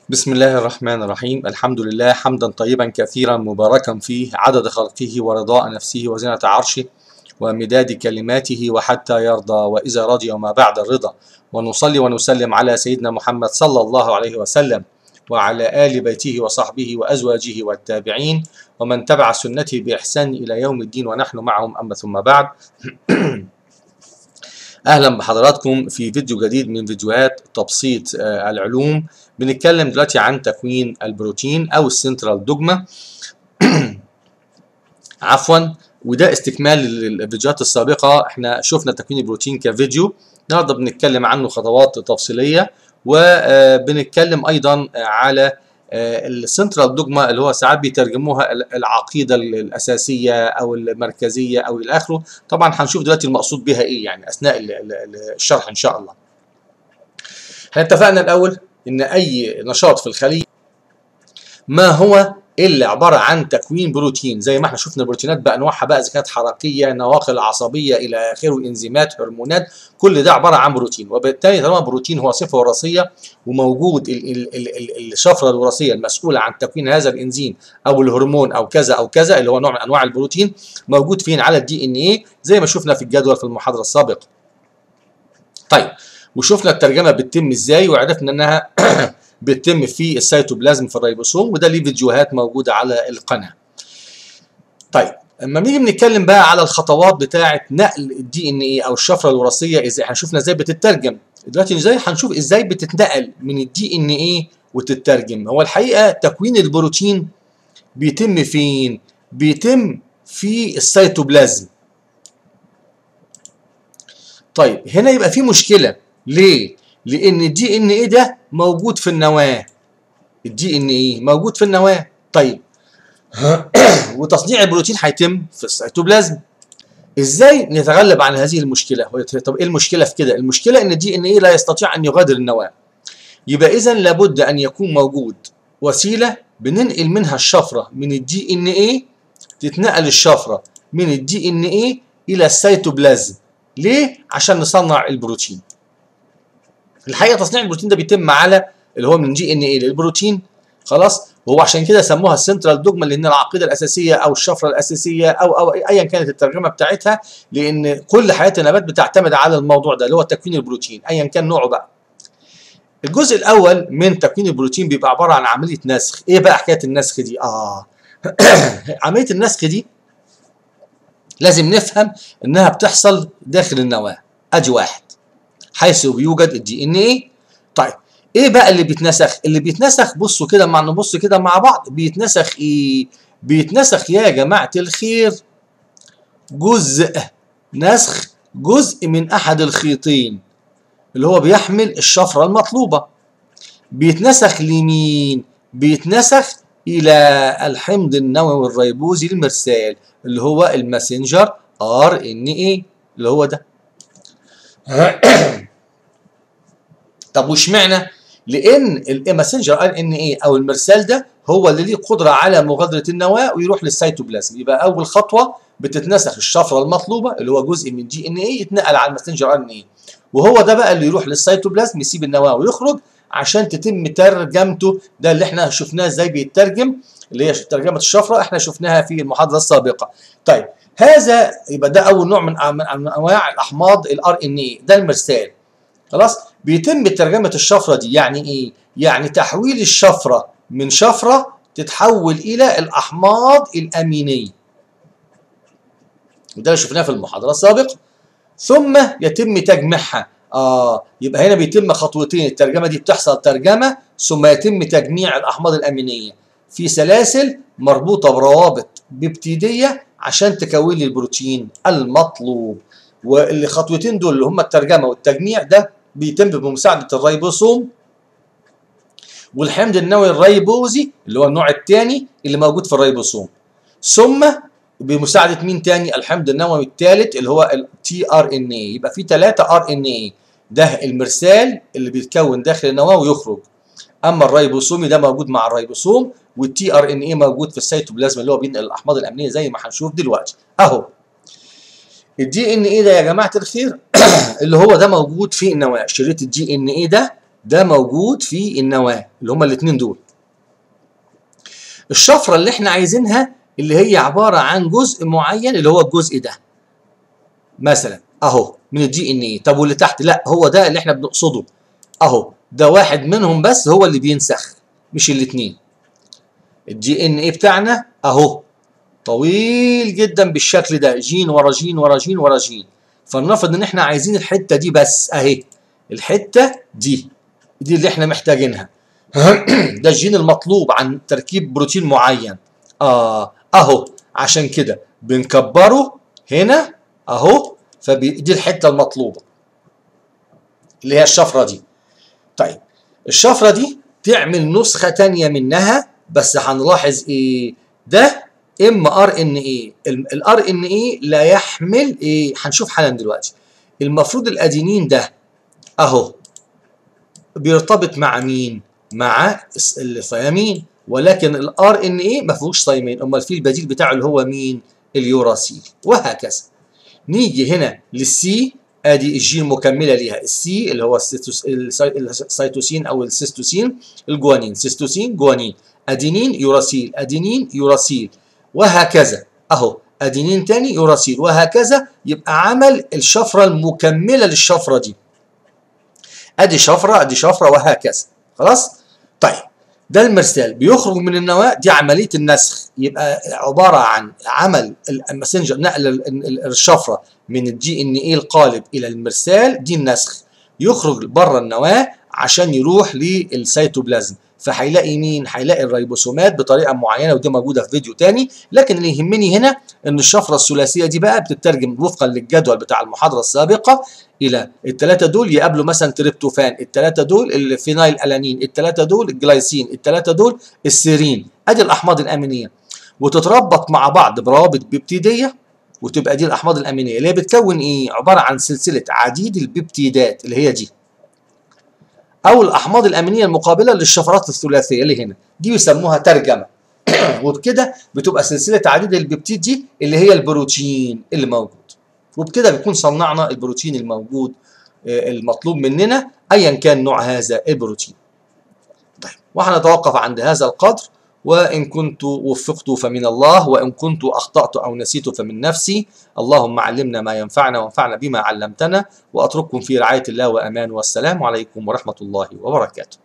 بسم الله الرحمن الرحيم الحمد لله حمدا طيبا كثيرا مباركا فيه عدد خلقه ورضاء نفسه وزنة عرشه ومداد كلماته وحتى يرضى وإذا رضي وما بعد الرضا ونصلي ونسلم على سيدنا محمد صلى الله عليه وسلم وعلى آل بيته وصحبه وأزواجه والتابعين ومن تبع سنته بإحسان إلى يوم الدين ونحن معهم أما ثم بعد اهلا بحضراتكم في فيديو جديد من فيديوهات تبسيط آه، العلوم بنتكلم دلوقتي عن تكوين البروتين او السنترال دوجما عفوا وده استكمال للفيديوهات السابقه احنا شفنا تكوين البروتين كفيديو النهارده بنتكلم عنه خطوات تفصيليه وبنتكلم ايضا على السنترال دوجما اللي هو ساعات بيترجموها العقيده الاساسيه او المركزيه او الى اخره طبعا هنشوف دلوقتي المقصود بها ايه يعني اثناء الشرح ان شاء الله احنا اتفقنا الاول ان اي نشاط في الخليه ما هو الا عباره عن تكوين بروتين زي ما احنا شفنا البروتينات بانواعها بقى اذا كانت حركيه نواقل عصبيه الى اخره انزيمات هرمونات كل ده عباره عن بروتين وبالتالي طالما بروتين هو صفه وراثيه وموجود ال ال ال الشفره الوراثيه المسؤوله عن تكوين هذا الانزيم او الهرمون او كذا او كذا اللي هو نوع من انواع البروتين موجود فين على الدي ان ايه زي ما شفنا في الجدول في المحاضره السابقه طيب وشفنا الترجمه بتتم ازاي وعرفنا انها بتتم في السيتوبلازم في الريبوسوم وده ليه فيديوهات موجوده على القناه. طيب اما نيجي بنتكلم بقى على الخطوات بتاعه نقل الدي ان ايه او الشفره الوراثيه ازاي هنشوفنا ازاي بتترجم دلوقتي ازاي هنشوف ازاي بتتنقل من الدي ان ايه وتترجم هو الحقيقه تكوين البروتين بيتم فين بيتم في السيتوبلازم طيب هنا يبقى في مشكله ليه لان الدي ان ايه ده موجود في النواه الدي ان ايه موجود في النواه طيب وتصنيع البروتين هيتم في السيتوبلازم ازاي نتغلب عن هذه المشكله طب ايه المشكله في كده المشكله ان الدي ان ايه لا يستطيع ان يغادر النواه يبقى اذا لابد ان يكون موجود وسيله بننقل منها الشفره من الدي ان ايه تتنقل الشفره من الدي ان ايه الى السيتوبلازم ليه عشان نصنع البروتين الحقيقه تصنيع البروتين ده بيتم على اللي هو من جي ان ايه للبروتين خلاص وهو عشان كده سموها السنترال دوجما لان العقيده الاساسيه او الشفره الاساسيه او او ايا كانت الترجمه بتاعتها لان كل حياه النبات بتعتمد على الموضوع ده اللي هو تكوين البروتين ايا كان نوعه بقى. الجزء الاول من تكوين البروتين بيبقى عباره عن عمليه نسخ، ايه بقى حكايه النسخ دي؟ اه عمليه النسخ دي لازم نفهم انها بتحصل داخل النواه ادي واحد حيث بيوجد الدي ان ايه طيب ايه بقى اللي بيتنسخ اللي بيتنسخ بصوا كده مع نبص كده مع بعض بيتنسخ ايه بيتنسخ يا جماعه الخير جزء نسخ جزء من احد الخيطين اللي هو بيحمل الشفره المطلوبه بيتنسخ لمين بيتنسخ الى الحمض النووي الريبوزي المرسال اللي هو الماسنجر ار ان ايه اللي هو ده طب واشمعنى؟ لان الماسنجر ار ان ايه او المرسال ده هو اللي ليه قدره على مغادره النواه ويروح للسيتوبلازم يبقى اول خطوه بتتنسخ الشفره المطلوبه اللي هو جزء من دي ان ايه يتنقل على الماسنجر ار ان ايه وهو ده بقى اللي يروح للسيتوبلازم يسيب النواه ويخرج عشان تتم ترجمته ده اللي احنا شفناه ازاي بيترجم اللي هي ترجمه الشفره احنا شفناها في المحاضره السابقه طيب هذا يبقى ده اول نوع من انواع الاحماض الار ان اي ده المرسال خلاص بيتم ترجمه الشفره دي يعني ايه يعني تحويل الشفره من شفره تتحول الى الاحماض الامينيه وده اللي شفناه في المحاضره السابقه ثم يتم تجميعها اه يبقى هنا بيتم خطوتين الترجمه دي بتحصل ترجمه ثم يتم تجميع الاحماض الامينيه في سلاسل مربوطه بروابط ببتيديه عشان تكون لي البروتين المطلوب والخطوتين دول اللي هم الترجمه والتجميع ده بيتم بمساعده الريبوسوم والحمض النووي الريبوزي اللي هو النوع الثاني اللي موجود في الريبوسوم ثم بمساعده مين تاني الحمض النووي الثالث اللي هو التي ار ان اي يبقى في ثلاثه ار ان اي ده المرسال اللي بيتكون داخل النواه ويخرج اما الريبوسومي ده موجود مع الريبوسوم والتي ار ان اي موجود في السيتوبلازم اللي هو بينقل الاحماض الامينيه زي ما هنشوف دلوقتي اهو الدي ان ايه ده يا جماعه الخير اللي هو ده موجود في النواه شريط الدي ان ايه ده ده موجود في النواه اللي هما الاثنين دول الشفره اللي احنا عايزينها اللي هي عباره عن جزء معين اللي هو الجزء ده مثلا اهو من الدي ان ايه طب واللي تحت لا هو ده اللي احنا بنقصده اهو ده واحد منهم بس هو اللي بينسخ مش الاثنين الدي ان ايه بتاعنا اهو طويل جدا بالشكل ده جين ورا جين ورا جين ورا جين فلنفرض ان احنا عايزين الحته دي بس اهي الحته دي دي اللي احنا محتاجينها ده الجين المطلوب عن تركيب بروتين معين اه اهو عشان كده بنكبره هنا اهو فدي الحته المطلوبه اللي هي الشفره دي طيب الشفره دي تعمل نسخه تانية منها بس هنلاحظ ايه ده ام ار ان ايه الار ان ايه لا يحمل ايه هنشوف حالا دلوقتي المفروض الادينين ده اهو بيرتبط مع مين مع الثيامين ولكن الار ان ايه ما فيهوش ثيامين امال في البديل بتاعه اللي هو مين اليوراسيل وهكذا نيجي هنا للسي ادي الجين مكمله ليها السي اللي هو السيتوسين او السيستوسين الجوانين سيستوسين جوانين ادينين يوراسيل ادينين يوراسيل وهكذا اهو ادينين تاني يوراسيل وهكذا يبقى عمل الشفره المكمله للشفره دي ادي شفره ادي شفره وهكذا خلاص طيب ده المرسال بيخرج من النواه دي عمليه النسخ يبقى عباره عن عمل الماسنجر نقل الشفره من الدي ان ايه القالب الى المرسال دي النسخ يخرج بره النواه عشان يروح للسيتوبلازم فهيلاقي مين؟ هيلاقي الريبوسومات بطريقه معينه ودي موجوده في فيديو تاني، لكن اللي يهمني هنا ان الشفره الثلاثيه دي بقى بتترجم وفقا للجدول بتاع المحاضره السابقه الى الثلاثه دول يقابلوا مثلا تريبتوفان، الثلاثه دول الفينايل الانين، الثلاثه دول الجلايسين، الثلاثه دول السيرين، ادي الاحماض الامينيه وتتربط مع بعض بروابط بيبتيديه وتبقى دي الاحماض الامينيه اللي هي بتكون ايه؟ عباره عن سلسله عديد البيبتيدات اللي هي دي. او الاحماض الامينيه المقابله للشفرات الثلاثيه اللي هنا دي بيسموها ترجمه وبكده بتبقى سلسله عديد البيبتيد دي اللي هي البروتين اللي موجود وبكده بيكون صنعنا البروتين الموجود المطلوب مننا ايا كان نوع هذا البروتين طيب وهنتوقف عند هذا القدر وإن كنت وفقت فمن الله وإن كنت أخطأت أو نسيت فمن نفسي اللهم علمنا ما ينفعنا وانفعنا بما علمتنا وأترككم في رعاية الله وأمان والسلام عليكم ورحمة الله وبركاته